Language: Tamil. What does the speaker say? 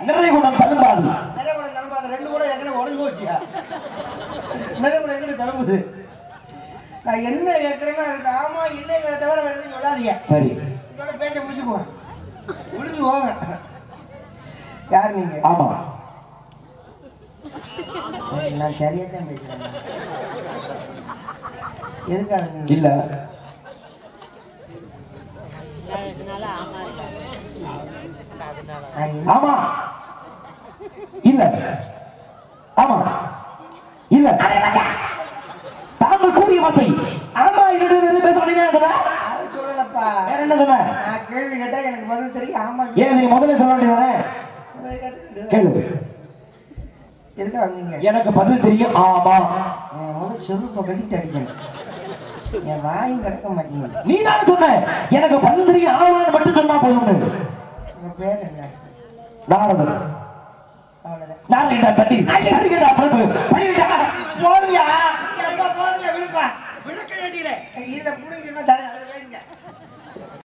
நிறைய குணம் தழும்பாது நிறைய கூட தரம்பு அது ரெண்டு கூட ஏற்கனவே உடஞ்சு போச்சியா நிறைய கூட எங்கடி தரம்புது நான் என்ன கேட்குறேன்னா அதுக்கு ஆமா இல்லைங்கிற தவிர வேற எதுவும் சொல்லாதீங்க சரி இதோட பேச்சை முடிச்சு போங்க முடிஞ்சு போங்க யார் நீங்க ஆமா நான் சரியா தான் பேசுறேன் எதுக்காக நீங்க இல்ல நான் என்ன- ஆமா இல்ல ஆமா இல்ல தாங்கள் கூறிய வார்த்தை ஆமா இல்ல வேற பேச மாட்டீங்க அதை சொல்லலப்பா வேற என்ன சொன்ன நான் கேள்வி கேட்டா எனக்கு பதில் தெரியும் ஆமா ஏன் நீ முதல்ல சொல்ல வேண்டியதானே அதை கேட்டு- கேளு எதுக்காக வந்தீங்க எனக்கு பதில் தெரியும் ஆமா என் முதல் செருப்பை வெடிட்டு அடிக்கணும் என் வாயும் கிடக்க மாட்டேங்குது நீ தானே சொன்ன எனக்கு பதில் தெரியும் ஆமான்னு மட்டும் சொன்னா போதும்னு உங்க பேர் என்ன நாரதன் அவ்வளவுதான் நாரதா தட்டி கேட்டா படுப்பு பண்ணிட்டா போறியா விளக்க வேண்டியில இதுல புடிக்கணும் தலை அதில் வைங்க